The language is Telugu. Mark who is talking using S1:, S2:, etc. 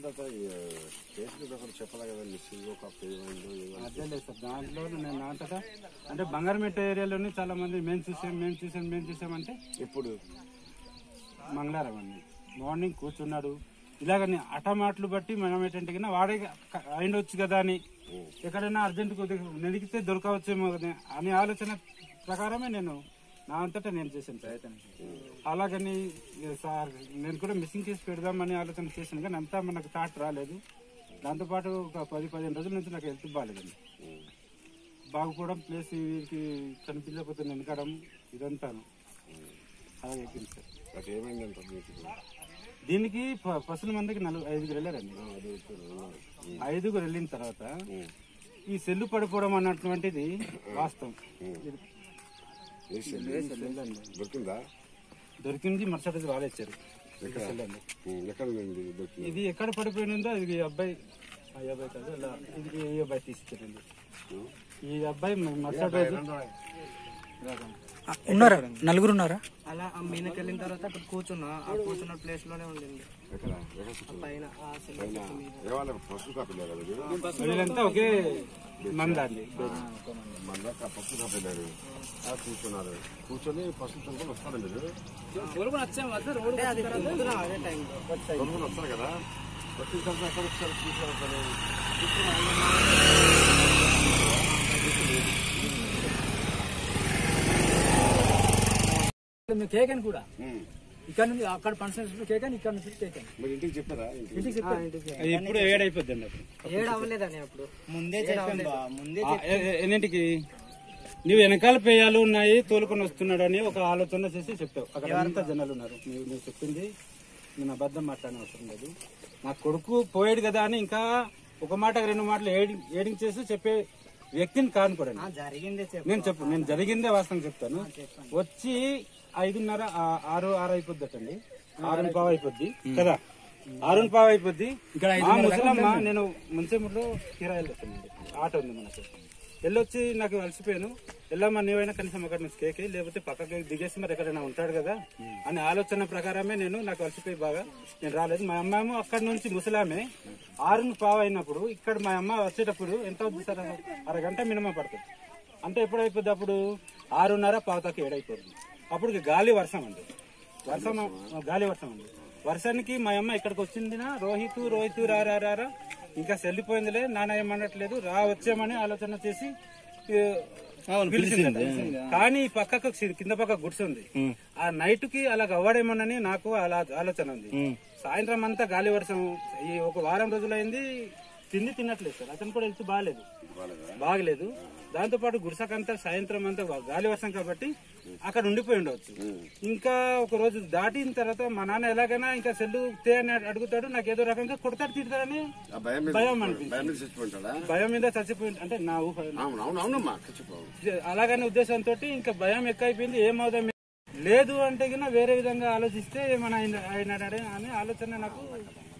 S1: తర్వాత కేసు ఒకటి చెప్పాలి కదా మిస్సింగ్ ఒక పేమెంట్ ఏదో
S2: అదే లేదు సార్ దాంట్లో నేను నా అంతటా అంటే బంగారమెట్ట ఏరియాలోనే చాలా మంది మేము చూసాం మేము చూసాం మేము చూసామంటే
S1: ఇప్పుడు
S2: మంగళవారం అండి మార్నింగ్ కూర్చున్నాడు ఇలాగని అటమాటలు బట్టి మనం ఏంటంటే కన్నా వాడే క- అయిండొచ్చు కదా అని ఎక్కడైనా అర్జెంట్ కొద్దిగా వెలిగితే దొరకవచ్చేమో కదా అని ఆలోచన ప్రకారమే నేను నా అంతటా నేను చేశాను ప్రయత్నం అలాగని ఇక సార్ నేను కూడా మిస్సింగ్ కేసు పెడదామని ఆలోచన చేశాను కానీ అంతా మనకు థాట్ రాలేదు దాంతోపాటు ఒక పది పదిహేను రోజుల నుంచి నాకు హెల్త్ బాగాలేదండి బాగుపోవడం ప్లస్ వీరికి కనిపించకపోతే వెనకడం ఇదంతాను అలాగే ఎక్కింది సార్
S1: అసలు ఏమైందంట మీకు ఇప్పుడు?
S2: దీనికి ప- పసుల మందికి నలుగురు ఐదుగురు వెళ్ళారండి
S1: ఆ, అది ఇప్పుడు ఉన్నారు. ఉమ్,
S2: ఐదుగురు వెళ్ళిన తర్వాత
S1: ఉమ్.
S2: ఈ సెల్లు పడిపోవడం అన్నటువంటిది వాస్తవం
S1: ఏ సెల్?
S2: సెల్ అండి.
S1: దొరికిందా
S2: దొరికింది మరుసటి రోజు వాళ్ళు ఇచ్చారు
S1: ఎక్కడ
S2: సెల్ అండి
S1: ఉమ్, ఎక్కడ ఉంది దొరికింది
S2: ఇది ఎక్కడ పడిపోయిందో ఇది ఈ అబ్బాయి ఆ ఈ అబ్బాయి కాదు ఇలా ఇది ఈ అబ్బాయి తీసుకెళ్ళింది ఈ అబ్బాయి మరుసటి రోజు
S3: ఉన్నారా నలుగురు ఉన్నారా
S4: అలా ఆ మీదకి వెళ్ళిన తర్వాత అక్కడ కూర్చున్నా ఆ కూర్చున్న ప్లేస్ లోనే ఉండింది
S1: ఎక్కడ ఎక్కడ కూర్చుంది?
S4: పైన ఆ సెల్
S1: పైన ఏ వాళ్ళ పసుపు కాపీలేరు కదా మీరు
S2: వీళ్ళంతా ఒకే మంద అండి
S1: మన దాకా పసుపు కాపీలేరు కూర్చున్నారు కూర్చొని పసుపు చదువుకొని వస్తారు మీరు
S4: అంటే అది తిరుగుతున్నాం అదే టైంలో
S1: చదువుకొని వస్తారు కదా వచ్చిన తర్వాత ఎక్కడ వచ్చారు చూసారు
S3: మేము కేకని కూడా ఇక్కడ నుంచి అక్కడ పంచ కేకని ఇక్కడ నుంచి కేకని
S1: మీరు ఇంటికి చెప్పారా ఇంటికి
S3: ఇంటికి చెప్పారు
S2: అది ఇప్పుడు ఏడైపోద్ది అండి అప్పుడు
S4: ఏడు అవ్వలేదని అప్పుడు ముందే ముందే
S2: ఆ, ఎ- ఎ- ఎన్నింటికి నువ్వు వెనకాల పేయాలు ఉన్నాయి తోలుకొని వస్తున్నాడు అని ఒక ఆలోచన చేసి చెప్పావు అక్కడ అంతా జనాలు ఉన్నారు నువ్వు నువ్వు చెప్పింది నేను అబద్ధం మాట్లాడిన అవసరం లేదు నా కొడుకు పోయాడు కదా అని ఇంకా ఒక మాట రెండు మాటలు ఏడింగ్ ఏడింగ్ చేసి చెప్పే వ్యక్తిని కానుకోడండి
S4: జరిగిందే చెప్పు
S2: నేను చెప్పు నేను జరిగిందే వాస్తవం చెప్తాను వచ్చి ఐదున్నర ఆ- ఆరు ఆరు అయిపోద్దటండి ఆరు పావు అయిపోద్ది కదా ఆరు పావు అయిపోద్ది ఆ ముసలమ్మ నేను ముంచెములో కిరాయిలు పెట్టానండి ఆటో ఉంది మనకు వెళ్ళొచ్చి నాకు అలసిపోయాను వెళ్ళమ్మా నీవైనా కనీసం అక్కడ నుంచి కేకే లేకపోతే పక్కకి దిగేసి మరి ఎక్కడైనా ఉంటాడు కదా అని ఆలోచన ప్రకారమే నేను నాకు అలసిపోయి బాగా నేను రాలేదు మా అమ్మ ఏమో అక్కడ నుంచి ముసలామే ఆరును పావు అయినప్పుడు ఇక్కడ మా అమ్మ వచ్చేటప్పుడు ఎంత అవుతుంది సార్ అరగంట మినిమం పడుతుంది అంటే ఎప్పుడు అయిపోద్ది అప్పుడు ఆరున్నర పావుతాకి ఏడైపోతుంది అప్పుడు ఇక గాలి వర్షం అండి వర్షం గాలి వర్షం అండి వర్షానికి మా అమ్మ ఇక్కడికి వచ్చిందినా రోహిత్ రోహిత్ రా రా రా రా. ఇంకా సెల్లిపోయిందిలే నాన్న ఏమనట్లేదు రా వచ్చామని ఆలోచన చేసి ఏ, పిలిచిందట. కానీ ఈ పక్కకు సి- కింద పక్క గుడిసె ఉంది ఆ నైట్ కి అలా అవ్వడేమోనని నాకు అలా ఆలోచన ఉంది సాయంత్రం అంతా గాలి వర్షం ఈ ఒక వారం రోజులైంది తిండి తినట్లేదు సార్ అతను కూడా హెల్త్ బాగాలేదు బాగలేదు దాంతో పాటు గుడిసకంతా సాయంత్రం అంతా గాలి వర్షం కాబట్టి అక్కడ ఉండిపోయి ఉండవచ్చు ఇంకా ఒక రోజు దాటిన తర్వాత మా నాన్న ఎలాగైనా ఇంకా సెల్లు తే అని అడుగుతాడు నాకు ఏదో రకంగా కొడతాడు తిడతాడని
S1: ఆ భయం మీద
S2: భయం అనిపించింది
S1: భయం మీద చచ్చిపోయింటాడా
S2: భయం మీద చచ్చిపోయింది అంటే నా ఊహ
S1: అవును అవును అవునమ్మా చచ్చిపోవు
S2: అలాగనే ఉద్దేశంతో ఇంకా భయం ఎక్కువైపోయింది ఏమవుదాం లేదు అంటే గిన వేరే విధంగా ఆలోచిస్తే ఏమైనా ఆయన అయినాడే అని ఆలోచన నాకు